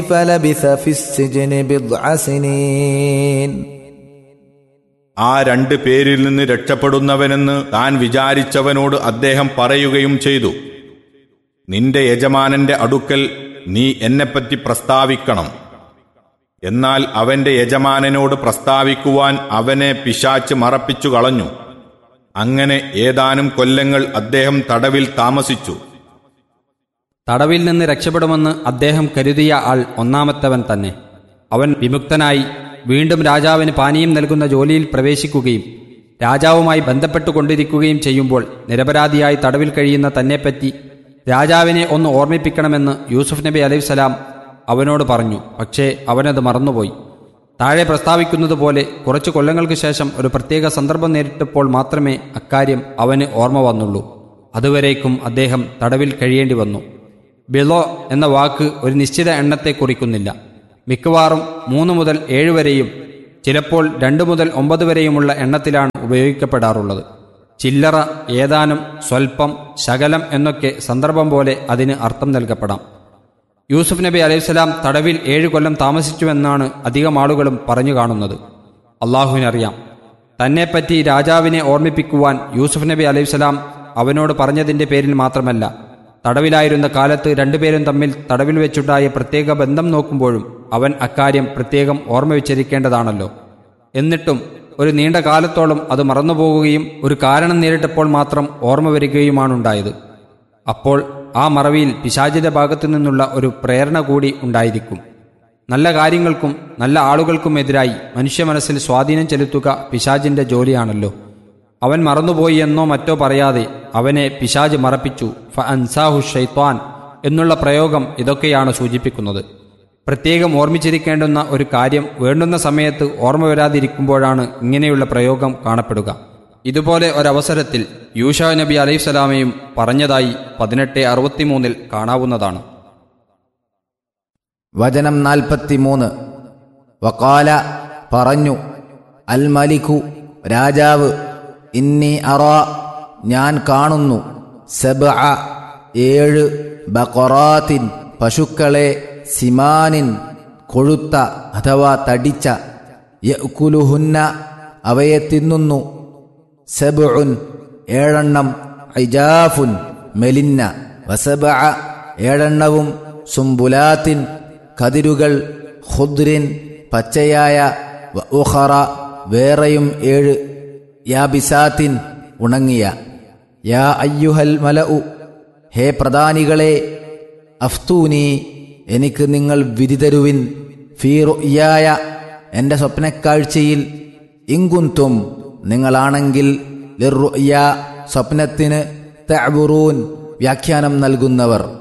فلبث في السجن بضع سنين ആ രണ്ട് പേരിൽ നിന്ന് രക്ഷപ്പെടുന്നവനെന്ന് താൻ വിചാരിച്ചവനോട് അദ്ദേഹം പറയുകയും ചെയ്തു നിന്റെ യജമാനന്റെ അടുക്കൽ നീ എന്നെപ്പറ്റി പ്രസ്താവിക്കണം എന്നാൽ അവന്റെ യജമാനനോട് പ്രസ്താവിക്കുവാൻ അവനെ പിശാച്ച് മറപ്പിച്ചു കളഞ്ഞു അങ്ങനെ ഏതാനും കൊല്ലങ്ങൾ അദ്ദേഹം തടവിൽ താമസിച്ചു തടവിൽ നിന്ന് രക്ഷപ്പെടുമെന്ന് അദ്ദേഹം കരുതിയ ആൾ ഒന്നാമത്തവൻ തന്നെ അവൻ വിമുക്തനായി വീണ്ടും രാജാവിന് പാനീയം നൽകുന്ന ജോലിയിൽ പ്രവേശിക്കുകയും രാജാവുമായി ബന്ധപ്പെട്ടുകൊണ്ടിരിക്കുകയും ചെയ്യുമ്പോൾ നിരപരാധിയായി തടവിൽ കഴിയുന്ന തന്നെപ്പറ്റി രാജാവിനെ ഒന്ന് ഓർമ്മിപ്പിക്കണമെന്ന് യൂസുഫ് നബി അലൈഹിസ്സലാം അവനോട് പറഞ്ഞു പക്ഷേ അവനത് മറന്നുപോയി താഴെ പ്രസ്താവിക്കുന്നത് പോലെ കുറച്ചു കൊല്ലങ്ങൾക്ക് ശേഷം ഒരു പ്രത്യേക സന്ദർഭം നേരിട്ടപ്പോൾ മാത്രമേ അക്കാര്യം അവന് ഓർമ്മ വന്നുള്ളൂ അതുവരേക്കും അദ്ദേഹം തടവിൽ കഴിയേണ്ടി വന്നു ബിളോ എന്ന വാക്ക് ഒരു നിശ്ചിത എണ്ണത്തെ കുറിക്കുന്നില്ല മിക്കവാറും മൂന്ന് മുതൽ ഏഴ് വരെയും ചിലപ്പോൾ രണ്ട് മുതൽ ഒമ്പത് വരെയുമുള്ള എണ്ണത്തിലാണ് ഉപയോഗിക്കപ്പെടാറുള്ളത് ചില്ലറ ഏതാനും സ്വൽപ്പം ശകലം എന്നൊക്കെ സന്ദർഭം പോലെ അതിന് അർത്ഥം നൽകപ്പെടാം യൂസുഫ് നബി അലൈഹിസ്സലാം തടവിൽ ഏഴ് കൊല്ലം താമസിച്ചുവെന്നാണ് അധികം ആളുകളും പറഞ്ഞു കാണുന്നത് അള്ളാഹുവിനറിയാം തന്നെപ്പറ്റി രാജാവിനെ ഓർമ്മിപ്പിക്കുവാൻ യൂസുഫ് നബി അലൈഹിസ്സലാം അവനോട് പറഞ്ഞതിന്റെ പേരിൽ മാത്രമല്ല തടവിലായിരുന്ന കാലത്ത് രണ്ടുപേരും തമ്മിൽ തടവിൽ വെച്ചുണ്ടായ പ്രത്യേക ബന്ധം നോക്കുമ്പോഴും അവൻ അക്കാര്യം പ്രത്യേകം ഓർമ്മ വെച്ചിരിക്കേണ്ടതാണല്ലോ എന്നിട്ടും ഒരു നീണ്ട കാലത്തോളം അത് മറന്നുപോകുകയും ഒരു കാരണം നേരിട്ടപ്പോൾ മാത്രം ഓർമ്മ വരികയുമാണുണ്ടായത് അപ്പോൾ ആ മറവിയിൽ പിശാചിന്റെ ഭാഗത്തു നിന്നുള്ള ഒരു പ്രേരണ കൂടി ഉണ്ടായിരിക്കും നല്ല കാര്യങ്ങൾക്കും നല്ല ആളുകൾക്കുമെതിരായി മനുഷ്യ മനസ്സിൽ സ്വാധീനം ചെലുത്തുക പിശാചിന്റെ ജോലിയാണല്ലോ അവൻ മറന്നുപോയി എന്നോ മറ്റോ പറയാതെ അവനെ പിശാജ് മറപ്പിച്ചു ഫ അൻസാഹു ഷൈത്വാൻ എന്നുള്ള പ്രയോഗം ഇതൊക്കെയാണ് സൂചിപ്പിക്കുന്നത് പ്രത്യേകം ഓർമ്മിച്ചിരിക്കേണ്ടുന്ന ഒരു കാര്യം വേണ്ടുന്ന സമയത്ത് ഓർമ്മ വരാതിരിക്കുമ്പോഴാണ് ഇങ്ങനെയുള്ള പ്രയോഗം കാണപ്പെടുക ഇതുപോലെ ഒരവസരത്തിൽ യൂഷ നബി അലൈഹിസ്സലാമയും പറഞ്ഞതായി പതിനെട്ട് അറുപത്തിമൂന്നിൽ കാണാവുന്നതാണ് വചനം നാൽപ്പത്തിമൂന്ന് വക്കാല പറഞ്ഞു അൽ മലിക്കു രാജാവ് ഇന്നി അറ ഞാൻ കാണുന്നു സബ ഏഴ് ബക്കൊറാത്തിൻ പശുക്കളെ സിമാനിൻ കൊഴുത്ത അഥവാ തടിച്ച യക്കുലുഹുന്ന അവയെ തിന്നുന്നു സബുൻ ഏഴെണ്ണം ഐജാഫുൻ മെലിന്ന വസബ ഏഴെണ്ണവും സുംബുലാത്തിൻ കതിരുകൾ ഖുദ്രിൻ പച്ചയായ വ ഉഖറ വേറെയും ഏഴ് യാബിസാത്തിൻ ഉണങ്ങിയ യാ അയ്യുഹൽ മലഉ ഹേ പ്രധാനികളെ അഫ്തൂനി എനിക്ക് നിങ്ങൾ വിധി തരുവിൻ ഫീറുയായ എൻ്റെ സ്വപ്നക്കാഴ്ചയിൽ ഇങ്കുന്തും നിങ്ങളാണെങ്കിൽ ലിറുയ സ്വപ്നത്തിന് തഅബുറൂൻ വ്യാഖ്യാനം നൽകുന്നവർ